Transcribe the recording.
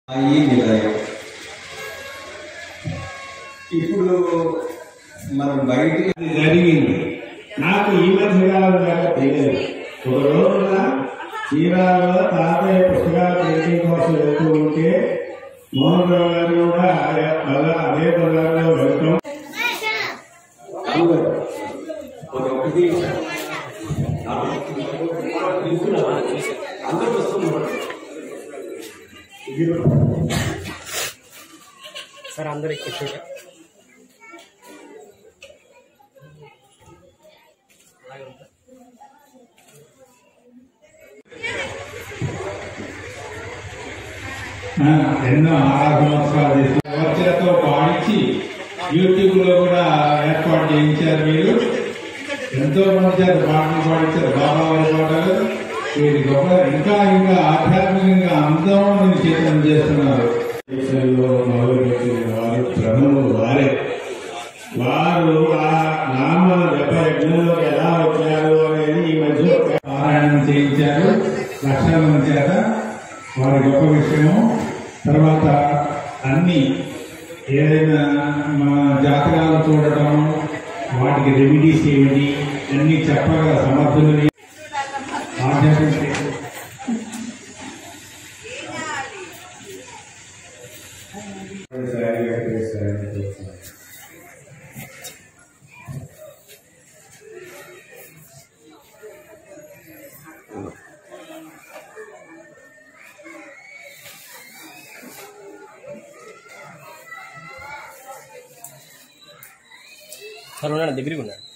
ఈ నిలయం ఇప్పుడు మనం బయటికి అది జరిగింది నాకు ఈ మధ్య కాలం దాకా తెలియదు ఒక రోజున చీరాలలో తాతయ్య పుస్తకాలు ప్రింటింగ్ కోసం వెళ్తూ ఉంటే మోహన్ రావు గారు కూడా అదే బజా- అదే బజార్లో వెళ్తాం ఒకటి సార్ అందరు ఎక్కించారు ఆ, ఎన్నో ఆరాధనోత్సవాలు చేసి వచ్చేతో పాడించి యూట్యూబ్ లో కూడా ఏర్పాటు చేయించారు మీరు ఎంతో మంది చేత పాటలు పాడించారు బాబా వారి పాటలు వీరి గొప్ప ఇంకా ఇంకా ఆధ్యాత్మికంగా అందం చేతనం చేస్తున్నారు దేశంలో మొదలుపెట్టిన వారు ప్రభువు వారే వారు ఆ నామ జప యజ్ఞంలోకి ఎలా వచ్చారు అనేది ఈ మధ్య పారాయణం చేయించారు లక్షల మంది చేత వారి గొప్ప విషయము తర్వాత అన్ని ఏదైనా మా జాతకాలు చూడటం వాటికి రెమెడీస్ ఏమిటి అన్ని చెప్పగల సమర్థులని ఆధ్యాత్మిక సార్ ఉన్నాడు దగ్గరికి ఉన్నాడు